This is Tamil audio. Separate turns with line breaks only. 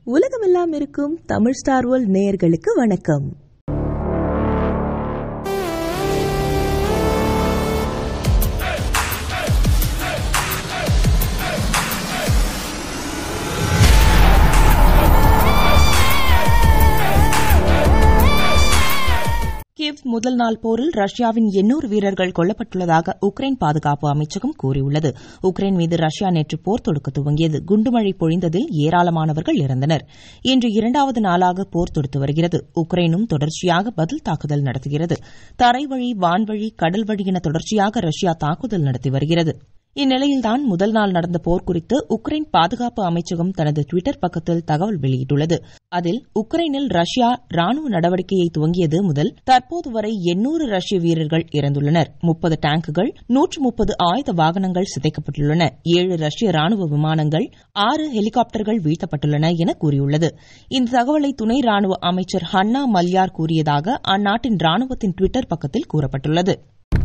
உலகமெல்லாம் இருக்கும் தமிழ் ஸ்டார் வேர்ல்ட் நேயர்களுக்கு வணக்கம் கிவ் முதல் நாள் போரில் ரஷ்யாவின் எண்ணூறு வீரர்கள் கொல்லப்பட்டுள்ளதாக உக்ரைன் பாதுகாப்பு அமைச்சகம் கூறியுள்ளது உக்ரைன் மீது ரஷ்யா நேற்று போர் தொடுக்க துவங்கியது குண்டுமழை பொழிந்ததில் ஏராளமானவர்கள் இறந்தனர் இன்று இரண்டாவது நாளாக போர் தொடுத்து வருகிறது உக்ரைனும் தொடர்ச்சியாக பதில் தாக்குதல் நடத்துகிறது தரைவழி வான்வழி கடல் வழி என தொடர்ச்சியாக ரஷ்யா தாக்குதல் நடத்தி வருகிறது இந்நிலையில்தான் முதல் நாள் நடந்த போர் குறித்து உக்ரைன் பாதுகாப்பு அமைச்சகம் தனது டுவிட்டர் பக்கத்தில் தகவல் வெளியிட்டுள்ளது அதில் உக்ரைனில் ரஷ்யா ராணுவ நடவடிக்கையை துவங்கியது முதல் தற்போது வரை எண்ணூறு ரஷ்ய வீரர்கள் இறந்துள்ளனர் முப்பது டேங்குகள் நூற்று முப்பது ஆயுத வாகனங்கள் சிதைக்கப்பட்டுள்ளன ஏழு ரஷ்ய ராணுவ விமானங்கள் ஆறு ஹெலிகாப்டர்கள் வீழ்த்தப்பட்டுள்ளன என கூறியுள்ளது இந்த தகவலை துணை ராணுவ அமைச்சர் ஹன்னா மல்யார் கூறியதாக அந்நாட்டின் ராணுவத்தின் டுவிட்டர் பக்கத்தில் கூறப்பட்டுள்ளது